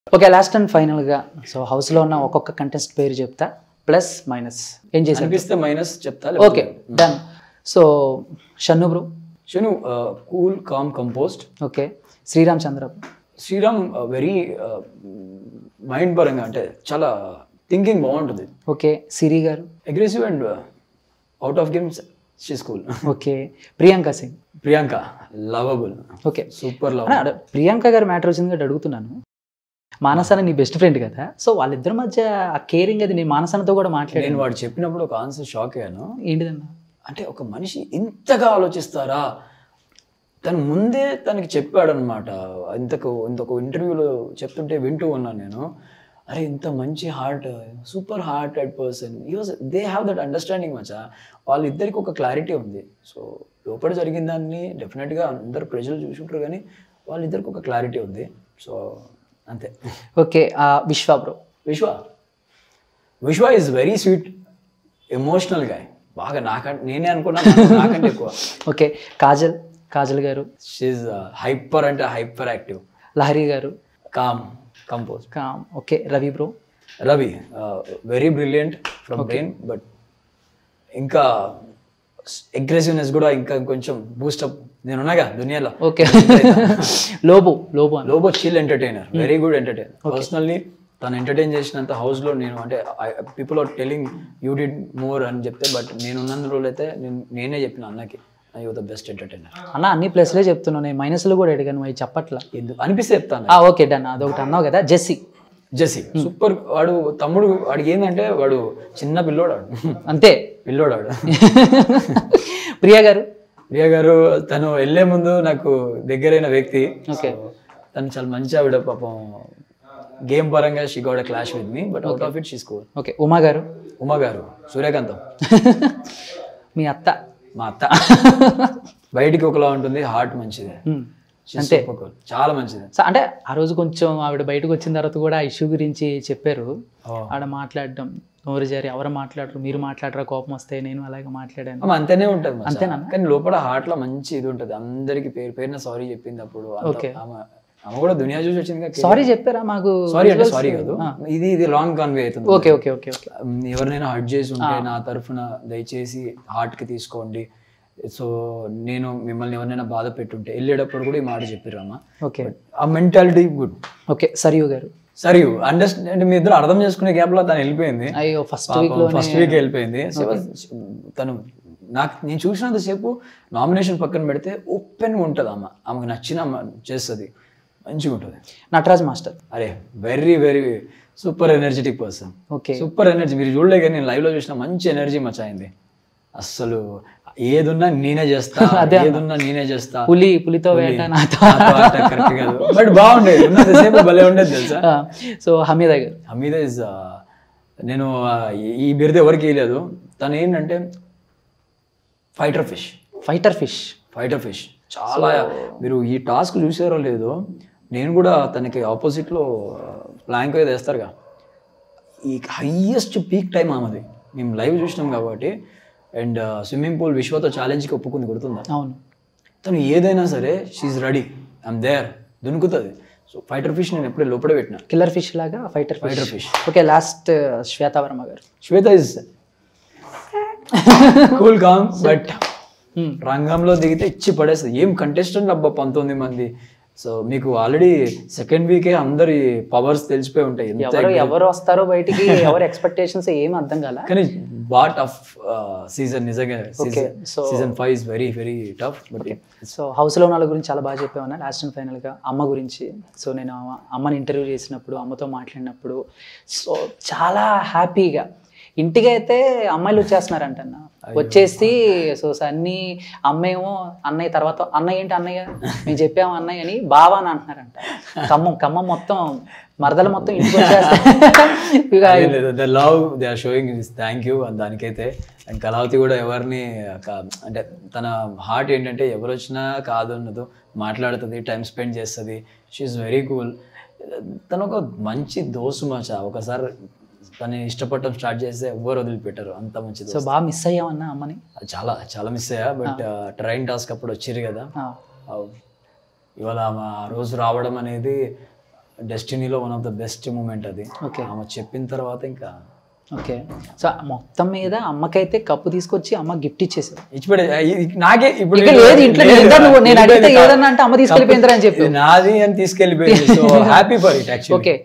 Okay last and ఫైనల్గా so హౌస్లో ఉన్న ఒక్కొక్క కంటెస్ట్ పేరు చెప్తా ప్లస్ మైనస్ ఏం చేశారు అనిపిస్తే మైనస్ చెప్తా okay done so Shannu bro Shannu cool calm composed okay Sriram Chandra Sriram very mind పరంగా అంటే చాలా థింకింగ్ బాగుంటుంది okay Siri garu aggressive and out of games she school okay Priyanka Singh Priyanka lovable okay super love అన్న, అడ- ప్రియాంక గారి మ్యాటర్ వచ్చింది కాబట్టి అడుగుతున్నాను మానసాన నీ బెస్ట్ ఫ్రెండ్ కదా సో వాళ్ళిద్దరి మధ్య ఆ కేరింగ్ అది నీ మానసనతో కూడా మాట్లాడాను నేను వాడు చెప్పినప్పుడు ఒక ఆన్సర్ షాక్ అయ్యాను ఏంటిదన్నా అంటే ఒక మనిషి ఇంతగా ఆలోచిస్తారా తను ముందే తనకి చెప్పాడు అనమాట ఇంతకు ఇంతకు ఇంటర్వ్యూలో చెప్తుంటే వింటూ ఉన్నాను నేను అరే ఇంత మంచి heart super hearted person use they have that understanding మచ్చా వాళ్ళిద్దరికి ఒక క్లారిటీ ఉంది సో లోపల జరిగిన దాన్ని డెఫినెట్గా అందరు ప్రజలు చూసుంటారు కానీ వాళ్ళిద్దరికి ఒక క్లారిటీ ఉంది సో అంతే ఓకే ఆ విశ్వ bro Vishwa Vishwa is very sweet emotional guy బాగా నాకంటే నేనే అనుకున్నా నాకంటే ఎక్కువ okay Kajal Kajal garu she hyper అంటే hyper active Lahari garu calm compose calm okay Ravi bro Ravi very brilliant from brain but ఇంకా అగ్రెసివ్నెస్ కూడా ఇంకా కొంచెం బూస్టప్ నేనున్నాగా దునియాలో ఓకే లోబో లోబో అన్న Lobo chill entertainer very good entertainer personally తను ఎంటర్టైన్ చేసినంత హౌస్లో నేను అంటే people are telling you did more అని చెప్తే బట్ నేను ఉన్నంత రోజులు అయితే నేను నేనే చెప్పిన అన్నకి యూ ద బెస్ట్ ఎంటర్టైనర్ అన్న అన్ని ప్లస్లే చెప్తున్నాను నేను మైనస్లు కూడా అడిగాను అవి చెప్పట్లా ఎందుకు అనిపిస్తే చెప్తాను ఆ, ఓకే డన్ అదొకటి అన్నావు కదా జెస్సీ జెసి సూపర్ వాడు తమ్ముడు వాడికి ఏంటంటే వాడు చిన్న పిల్లోడు వాడు అంతే పిల్లోడు వాడు ప్రియా గారు ప్రియా గారు తను వెళ్ళే ముందు నాకు దగ్గరైన వ్యక్తి ఓకే తను చాలా మంచి ఆవిడ పాపం గేమ్ పరంగా she got clash with me but out of it she score okay Uma garu Uma గారు సూర్యకాంతం మీ అత్త మా అత్త బయటికి ఒకలా ఉంటుంది హార్ట్ మంచిది Hmm. She's super cool. చాలా మంచిది సో అంటే ఆ రోజు కొంచెం ఆవిడ బయటకు వచ్చిన తర్వాత కూడా ఆ ఇష్యూ గురించి చెప్పారు Oh. ఆడ మాట్లాడడం నోరు జారి ఎవరు మాట్లాడరు మీరు మాట్లాడరా కోపం వస్తే నేను అలాగే మాట్లాడాను ఆమె అంతేనే ఉంటుంది మచ్చా. అంతేనా? కానీ లోపల హార్ట్ లో మంచి ఇది ఉంటుంది అందరికి పేరు పేరున సారీ చెప్పింది అప్పుడు అంత- Okay. ఆమె ఆమె కూడా దునియా చూసి వచ్చింది సారీ చెప్పారా మాకు సారీ అంటే సారీ కాదు ఇది ఇది లాంగ్ కన్వే అవుతుంది ఓకే ఓకే ఓకే ఓకే ఉమ్, ఎవరినైనా హర్ట్ చేసి ఉంటే నా తరఫున దయచేసి హార్ట్ కి తీసుకోండి సో నేను మిమ్మల్ని ఎవరినైనా బాధ పెట్టుంటే వెళ్ళేటప్పుడు కూడా ఈ మాట చెప్పిరమ్మా ఓకే ఆ mentality good okay Sarayu garu సరే అండర్స్టాండ్ మీ ఇద్దరు అర్థం చేసుకునే గ్యాప్ లో తను వెళ్ళిపోయింది అయ్యో ఫస్ట్ వీక్ లో ఫస్ట్ వీక్ వెళ్ళిపోయింది So, తను నాకు నేను చూసినంతసేపు నామినేషన్ పక్కన పెడితే ఓపెన్ గా ఉంటుంది అమ్మ ఆమెకు నచ్చిన అమ్మ చేస్తుంది మంచిగా ఉంటుంది నటరాజ్ మాస్టర్ అరే very very super energetic person okay super energy మీరు చూడలే కానీ నేను లైవ్ లో చూసిన మంచి ఎనర్జీ మచ్చాయింది అస్సలు ఏదున్నా నేనే చేస్తా ఏదున్నా నేనే చేస్తా పులి పులితో వేట నాతో కరెక్ట్ కాదు బట్ బాగుండేది ఉన్నంతసేపు భలే ఉండేది తెలుసా సో హమీదా గారు హమీద ఇస్ నేను ఆ, ఈ- ఈ బిరుదు ఎవరికి ఇవ్వలేదు తను ఏంటంటే fighter fish fighter fish fighter fish చాలా మీరు ఈ టాస్క్ చూసారో లేదో నేను కూడా తనకి ఆపోజిట్లో ప్లాంక్ ఏదో వేస్తారుగా ఈ హయ్యెస్ట్ పీక్ టైం ఆమెది మేము లైవ్ చూసినాం కాబట్టి అండ్ స్విమ్మింగ్ పూల్ విశ్వతో ఛాలెంజ్కి ఒప్పుకుంది గుర్తుందా అవును తను ఏదైనా సరే షీఈ్ రెడీ ఐమ్ దేర్ దునుకుతుంది సో ఫైటర్ ఫిష్ నేను ఎప్పుడే లోపల పెట్టిన కిల్లర్ ఫిష్ లాగా fighter fighter fish fish okay last Shweta Varma garu Shweta is cool calm but రంగంలో దిగితే ఇచ్చి పడేస్తుంది ఏం కంటెస్టెంట్ అబ్బా పంతొమ్మిది మంది సో మీకు ఆల్రెడీ సెకండ్ వీకే అందరి పవర్స్ తెలిసిపోయి ఉంటాయి ఎంత ఎవరు ఎవరు వస్తారో బయటికి ఎవరు ఎక్స్పెక్టేషన్స్ ఏం అర్థం కాల కానీ బా టఫ్ సీజన్ నిజంగా Okay, so- season five is very very tough but so హౌస్లో ఉన్న వాళ్ళ గురించి చాలా బాగా చెప్పామన్నా లాస్ట్ అండ్ ఫైనల్గా అమ్మ గురించి సో నేను అమ్మ- అమ్మని ఇంటర్వ్యూ చేసినప్పుడు అమ్మతో మాట్లాడినప్పుడు సో చాలా హ్యాపీగా ఇంటికి అయితే అమ్మాయిలు వచ్చేస్తున్నారంట అన్న వచ్చేసి సో అన్ని అమ్మేమో అన్నయ్య తర్వాత అన్నయ్య ఏంటి అన్నయ్య మేము చెప్పాము అన్నయ్య అని బావా అని అంటున్నారంట ఖమ్మం ఖమ్మం మొత్తం మరదలు మొత్తం ఇంటికి వచ్చేస్తాయి the love they are showing is thank you దానికైతే అండ్ కళావతి కూడా ఎవరిని క- అంటే తన హార్ట్ ఏంటంటే ఎవరు వచ్చినా కాదు అన్నదు మాట్లాడుతుంది టైం స్పెండ్ చేస్తుంది షీఈ్ వెరీ కూల్ తను ఒక మంచి దోసు మచ ఒకసారి తను ఇష్టపడటం స్టార్ట్ చేస్తే ఎవ్వరు వదిలిపెట్టారు అంత మంచి సో బాగా మిస్ అయ్యామన్నా అమ్మని చాలా చాలా మిస్ అయ్యా బట్ ట్రైన్ టాస్క్ అప్పుడు వచ్చిర్రు కదా ఆ, ఆ, ఇవాళ ఆమె ఆ రోజు రావడం అనేది డెస్టినీలో one of the best moment అది Okay. ఆమె చెప్పిన తర్వాత ఇంకా ఓకే సో మొత్తం మీద అమ్మకైతే కప్పు తీసుకొచ్చి అమ్మ గిఫ్ట్ ఇచ్చేసారు ఇచ్చిపెట్టే నాకే ఇప్పుడు ఇక నేను- లేదు ఇంట్లో లేదు, నేను నువ్వు- నేను లేదు, అడిగితే కాదు. ఏదన్నా అంటే అమ్మ తీసుకెళ్ళిపోయిందిరా అని చెప్పు. ఇది నాది అని తీసుకెళ్ళిపోయింది so happy for it actually okay